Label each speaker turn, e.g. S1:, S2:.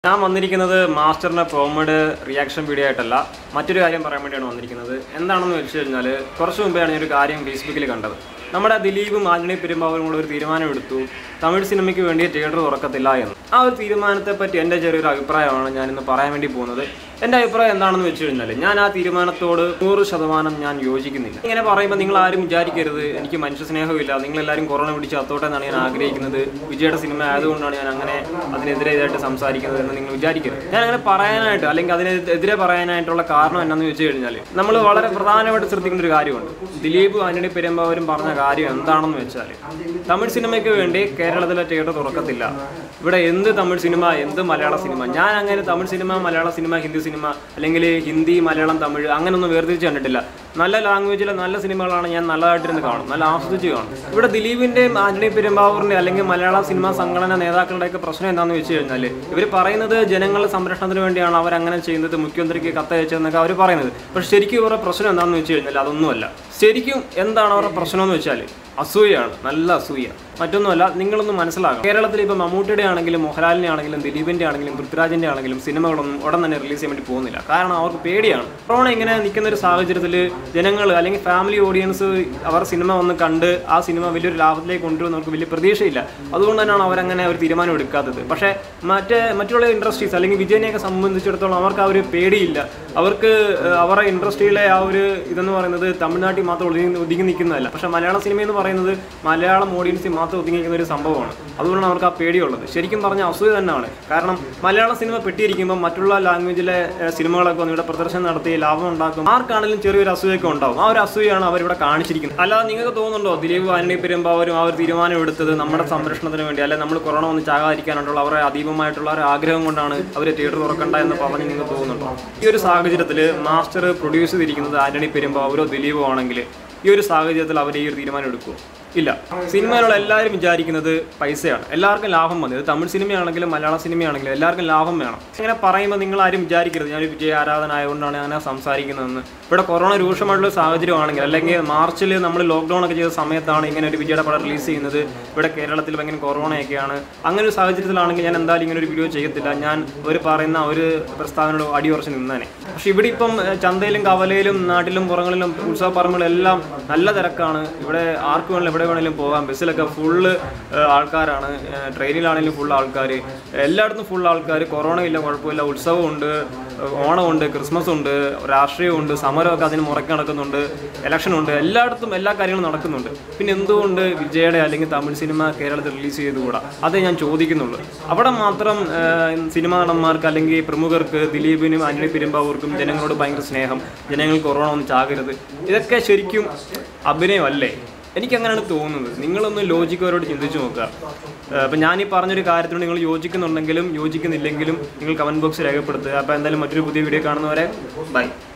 S1: ഞാൻ വന്നിരിക്കുന്നത് മാസ്റ്ററിന്റെ പ്രോമോഡ് reaction video ആയിട്ടല്ല മറ്റൊരു കാര്യം പറയാൻ വേണ്ടിയാണ് വന്നിരിക്കുന്നത് എന്താണെന്ന് വെച്ച് കഴിഞ്ഞാൽ കുറച്ച് മുമ്പെയാണ് ഞാൻ ഒരു കാര്യം ഫേസ്ബുക്കിൽ കണ്ടത് നമ്മുടെ ദിലീപും ആന്റണി പെരുമ്പാവൂരും കൂടെ ഒരു തീരുമാനമെടുത്തു തമിഴ് സിനിമയ്ക്ക് വേണ്ടി തിയേറ്റർ തുറക്കത്തില്ല എന്ന് ആ ഒരു തീരുമാനത്തെ പറ്റി എൻ്റെ ചെറിയൊരു അഭിപ്രായമാണ് ഞാൻ ഇന്ന് പറയാൻ വേണ്ടി പോകുന്നത് എൻ്റെ അഭിപ്രായം എന്താണെന്ന് വെച്ച് കഴിഞ്ഞാൽ ഞാൻ ആ തീരുമാനത്തോട് നൂറ് ശതമാനം ഞാൻ യോജിക്കുന്നില്ല ഇങ്ങനെ പറയുമ്പോൾ നിങ്ങൾ ആരും വിചാരിക്കരുത് എനിക്ക് മനുഷ്യ സ്നേഹമില്ല നിങ്ങളെല്ലാവരും കൊറോണ പിടിച്ച് അത്തോട്ടെ എന്നാണ് ഞാൻ ആഗ്രഹിക്കുന്നത് വിജയുടെ സിനിമ ആയതുകൊണ്ടാണ് ഞാൻ അങ്ങനെ അതിനെതിരെ ഇതായിട്ട് സംസാരിക്കുന്നത് എന്ന് നിങ്ങൾ വിചാരിക്കരുത് ഞാൻ അങ്ങനെ പറയാനായിട്ട് അല്ലെങ്കിൽ അതിനെതിരെ പറയാനായിട്ടുള്ള കാരണം എന്നാന്ന് വെച്ച് കഴിഞ്ഞാൽ നമ്മൾ വളരെ പ്രധാനമായിട്ട് ശ്രദ്ധിക്കുന്ന ഒരു കാര്യമുണ്ട് ദിലീപ് ആന്റണി പെരുമ്പാവൂരും പറഞ്ഞ കാര്യം എന്താണെന്ന് വെച്ചാൽ തമിഴ് സിനിമയ്ക്ക് വേണ്ടി കേരളത്തിലെ തിയേറ്റർ തുറക്കത്തില്ല ഇവിടെ എന്ത് തമിഴ് സിനിമ എന്ത് മലയാള സിനിമ ഞാൻ അങ്ങനെ Tamil cinema Malayala cinema Hindi cinema അല്ലെങ്കിൽ ഹിന്ദി മലയാളം തമിഴ് അങ്ങനെയൊന്നും വേർതിരിച്ച് കണ്ടിട്ടില്ല നല്ല ലാംഗ്വേജിലെ നല്ല സിനിമകളാണ് ഞാൻ നല്ലതായിട്ടിരുന്ന് കാണും നല്ല ആസ്വദിച്ച് കാണും ഇവിടെ ദിലീപിന്റെയും ആന്റണി പെരുമ്പാവൂറിന്റെ അല്ലെങ്കിൽ മലയാള സിനിമാ സംഘടന നേതാക്കളുടെയൊക്കെ പ്രശ്നം എന്താണെന്ന് വെച്ച് കഴിഞ്ഞാൽ ഇവർ പറയുന്നത് ജനങ്ങളുടെ സംരക്ഷണത്തിന് വേണ്ടിയാണ് അവർ അങ്ങനെ ചെയ്യുന്നത് മുഖ്യമന്ത്രിക്ക് കത്തയച്ചതെന്നൊക്കെ അവർ പറയുന്നത് പക്ഷെ ശരിക്കും ഇവരുടെ പ്രശ്നം എന്താണെന്ന് വെച്ച് കഴിഞ്ഞാൽ അതൊന്നുമല്ല ശരിക്കും എന്താണ് അവരുടെ പ്രശ്നം എന്ന് വെച്ചാൽ അസൂയാണ് നല്ല അസൂയ മറ്റൊന്നുമല്ല നിങ്ങളൊന്ന് മനസ്സിലാക്കണം കേരളത്തിൽ ഇപ്പോൾ മമ്മൂട്ടിയുടെ ആണെങ്കിലും മോഹൻലാലിന്റെ ആണെങ്കിലും ദിലീപിന്റെ ആണെങ്കിലും പൃഥ്വിരാജിന്റെ ആണെങ്കിലും സിനിമകളൊന്നും ഉടൻ തന്നെ റിലീസ് ചെയ്യാൻ വേണ്ടി പോകുന്നില്ല കാരണം അവർക്ക് പേടിയാണ് കൊറോണ ഇങ്ങനെ നിൽക്കുന്ന ഒരു സാഹചര്യത്തിൽ ജനങ്ങൾ അല്ലെങ്കിൽ ഫാമിലി ഓഡിയൻസ് അവർ സിനിമ വന്ന് കണ്ട് ആ സിനിമ വലിയൊരു ലാഭത്തിലേക്ക് കൊണ്ടുവരുന്ന അവർക്ക് വലിയ പ്രതീക്ഷയില്ല അതുകൊണ്ട് തന്നെയാണ് അവരങ്ങനെ ഒരു തീരുമാനം എടുക്കാത്തത് പക്ഷേ മറ്റേ മറ്റുള്ള ഇൻഡസ്ട്രീസ് അല്ലെങ്കിൽ വിജയനെയൊക്കെ സംബന്ധിച്ചിടത്തോളം അവർക്ക് ആ ഒരു പേടിയില്ല അവർക്ക് ഏഹ്, അവരുടെ ഇൻഡസ്ട്രിയിലെ ആ ഒരു ഇതെന്ന് പറയുന്നത് തമിഴ്നാട്ടിൽ മാത്രം ഒതുങ്ങി ഒതുങ്ങി നിൽക്കുന്നതല്ല പക്ഷേ മലയാള സിനിമ എന്ന് പറയുന്നത് മലയാളം ഓഡിയൻസിൽ മാത്രം ഒതുങ്ങി നിൽക്കുന്ന ഒരു സംഭവമാണ് അതുകൊണ്ടാണ് അവർക്ക് ആ പേടിയുള്ളത് ശരിക്കും പറഞ്ഞ അസൂയ തന്നെയാണ് കാരണം മലയാള സിനിമ പെട്ടിയിരിക്കുമ്പോൾ മറ്റുള്ള ലാംഗ്വേജിലെ ഏഹ്, സിനിമകളൊക്കെ വന്ന് ഇവിടെ പ്രദർശനം നടത്തി ലാഭം ഉണ്ടാക്കും ആർക്കാണെങ്കിലും ചെറിയൊരു അസൂയൊക്കെ ഉണ്ടാവും ആ ഒരു അസൂയാണ് അവരിവിടെ കാണിച്ചിരിക്കുന്നത് അല്ലാതെ നിങ്ങൾക്ക് തോന്നുന്നുണ്ടോ ദിലീപ് ആന്റണി പെരുമ്പാവരും ആ ഒരു തീരുമാനം എടുത്തത് നമ്മുടെ സംരക്ഷണത്തിന് വേണ്ടി അല്ലെ നമ്മൾ കൊറോണ ഒന്ന് ചാകാതിരിക്കാനായിട്ടുള്ള അവരുടെ അതീവമായിട്ടുള്ള ഒരു ആഗ്രഹം കൊണ്ടാണ് അവർ തിയേറ്റർ തുറക്കണ്ട എന്ന് പറഞ്ഞ് നിങ്ങൾക്ക് തോന്നുന്നുണ്ടോ ഈ ഒരു സാഹചര്യത്തിൽ മാസ്റ്റർ പ്രൊഡ്യൂസ് ചെയ്തിരിക്കുന്നത് ആന്റണി പെരുമ്പാവൂരോ ദിലീപോ ആണെങ്കിൽ ഈ ഒരു സാഹചര്യത്തിൽ അവർ ഈ ഒരു തീരുമാനം എടുക്കുമോ ഇല്ല സിനിമയിലുള്ള എല്ലാവരും വിചാരിക്കുന്നത് പൈസയാണ് എല്ലാവർക്കും ലാഭം മതി ഇത് തമിഴ് സിനിമയാണെങ്കിലും മലയാള സിനിമയാണെങ്കിലും എല്ലാവർക്കും ലാഭം വേണം ഇങ്ങനെ പറയുമ്പോൾ നിങ്ങൾ ആരും വിചാരിക്കരുത് ഞാനൊരു വിജയ ആരാധന ആയതുകൊണ്ടാണ് അങ്ങനെ സംസാരിക്കുന്നതെന്ന് ഇവിടെ കൊറോണ രൂക്ഷമായിട്ടുള്ള സാഹചര്യമാണെങ്കിൽ അല്ലെങ്കിൽ മാർച്ചിൽ നമ്മൾ ലോക്ക്ഡൗൺ ഒക്കെ ചെയ്ത സമയത്താണ് ഇങ്ങനെ ഒരു വിജയുടെ പടം റിലീസ് ചെയ്യുന്നത് ഇവിടെ കേരളത്തിൽ ഭയങ്കര കൊറോണയൊക്കെയാണ് അങ്ങനെ ഒരു സാഹചര്യത്തിലാണെങ്കിൽ ഞാൻ എന്തായാലും ഇങ്ങനെ ഒരു വീഡിയോ ചെയ്യത്തില്ല ഞാൻ അവർ പറയുന്ന ഒരു പ്രസ്താവനയോട് അടിയുറച്ച് നിന്നേനെ പക്ഷെ ഇവിടെ ഇപ്പം ഏഹ്, ചന്തയിലും കവലയിലും നാട്ടിലും പുറങ്ങളിലും ഉത്സവ പറമ്പുകളും എല്ലാം നല്ല തിരക്കാണ് ഇവിടെ ആർക്ക് വേണമെങ്കിലും എവിടെ വേണമെങ്കിലും പോകാം ബസ്സിലൊക്കെ ഫുള്ള് ആൾക്കാരാണ് ഏഹ്, ട്രെയിനിലാണെങ്കിലും ഫുൾ ആൾക്കാർ എല്ലായിടത്തും ഫുൾ ആൾക്കാർ കൊറോണ ഇല്ല കുഴപ്പമില്ല ഉത്സവമുണ്ട് ഏഹ്, ഓണമുണ്ട് ക്രിസ്മസ് ഉണ്ട് രാഷ്ട്രീയമുണ്ട് സമരമൊക്കെ അതിന് മുറക്കി നടക്കുന്നുണ്ട് ഇലക്ഷൻ ഉണ്ട് എല്ലായിടത്തും എല്ലാ കാര്യങ്ങളും നടക്കുന്നുണ്ട് പിന്നെ എന്തുകൊണ്ട് വിജയുടെ അല്ലെങ്കിൽ തമിഴ് സിനിമ കേരളത്തിൽ റിലീസ് ചെയ്തുകൂടാ അതേ ഞാൻ ചോദിക്കുന്നുള്ളൂ അവിടെ മാത്രം ഏഹ്, സിനിമാ നടന്മാർക്ക് അല്ലെങ്കിൽ പ്രമുഖർക്ക് ദിലീപിനും ആന്റണി പെരുമ്പാവൂർക്കും ജനങ്ങളോട് ഭയങ്കര സ്നേഹം ജനങ്ങൾ കൊറോണ ഒന്നും ചാകരുത് ഇതൊക്കെ ശരിക്കും അഭിനയമല്ലേ എനിക്കങ്ങനെയാണ് തോന്നുന്നത് നിങ്ങളൊന്ന് ലോജിക്കവരോട് ചിന്തിച്ചു നോക്കുക ഏഹ് അപ്പം ഞാൻ ഈ പറഞ്ഞൊരു കാര്യത്തിനോട് നിങ്ങൾ യോജിക്കുന്നുണ്ടെങ്കിലും യോജിക്കുന്നില്ലെങ്കിലും നിങ്ങൾ കമൻറ്റ് ബോക്സിൽ രേഖപ്പെടുത്തുക അപ്പോൾ എന്തായാലും മറ്റൊരു പുതിയ വീഡിയോ കാണുന്നവരെ ബൈ